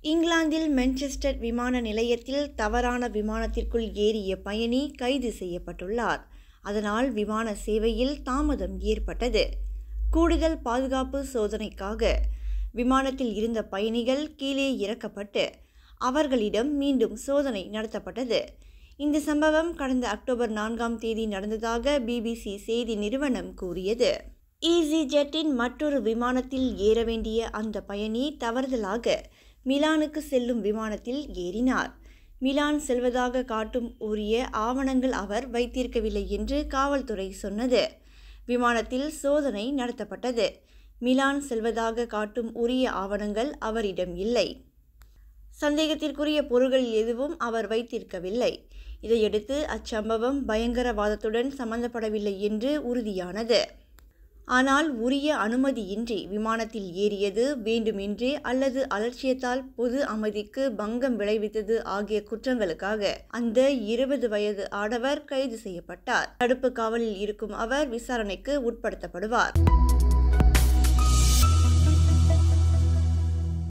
இங்கிலாந்தில் மான்செஸ்டர் விமான நிலையத்தில் தவறான விமானத்திற்குள் ஏறிய பயணி கைது செய்யப்பட்டுள்ளார் அதனால் விமான சேவையில் தாமதம் ஏற்பட்டது கூடுதல் பாதுகாப்பு சோதனைக்காக விமானத்தில் இருந்த பயணிகள் கீழே இறக்கப்பட்டு அவர்களிடம் மீண்டும் சோதனை நடத்தப்பட்டது இந்த சம்பவம் கடந்த அக்டோபர் நான்காம் தேதி நடந்ததாக பிபிசி செய்தி நிறுவனம் கூறியது ஈஸி ஜெட்டின் மற்றொரு விமானத்தில் ஏற வேண்டிய அந்த பயணி தவறுதலாக மிலானுக்கு செல்லும் விமானத்தில் ஏறினார் மிலான் செல்வதாக காட்டும் உரிய ஆவணங்கள் அவர் வைத்திருக்கவில்லை என்று காவல்துறை சொன்னது விமானத்தில் சோதனை நடத்தப்பட்டது மிலான் செல்வதாக காட்டும் உரிய ஆவணங்கள் அவரிடம் இல்லை சந்தேகத்திற்குரிய பொருள்கள் எதுவும் அவர் வைத்திருக்கவில்லை இதையடுத்து அச்சம்பவம் பயங்கரவாதத்துடன் சம்பந்தப்படவில்லை என்று உறுதியானது ஆனால் உரிய அனுமதியின்றி விமானத்தில் ஏறியது வேண்டுமென்றே அல்லது அலட்சியத்தால் பொது அமைதிக்கு பங்கம் விளைவித்தது ஆகிய குற்றங்களுக்காக அந்த இருபது வயது ஆடவர் கைது செய்யப்பட்டார் தடுப்பு காவலில் இருக்கும் அவர் விசாரணைக்கு உட்படுத்தப்படுவார்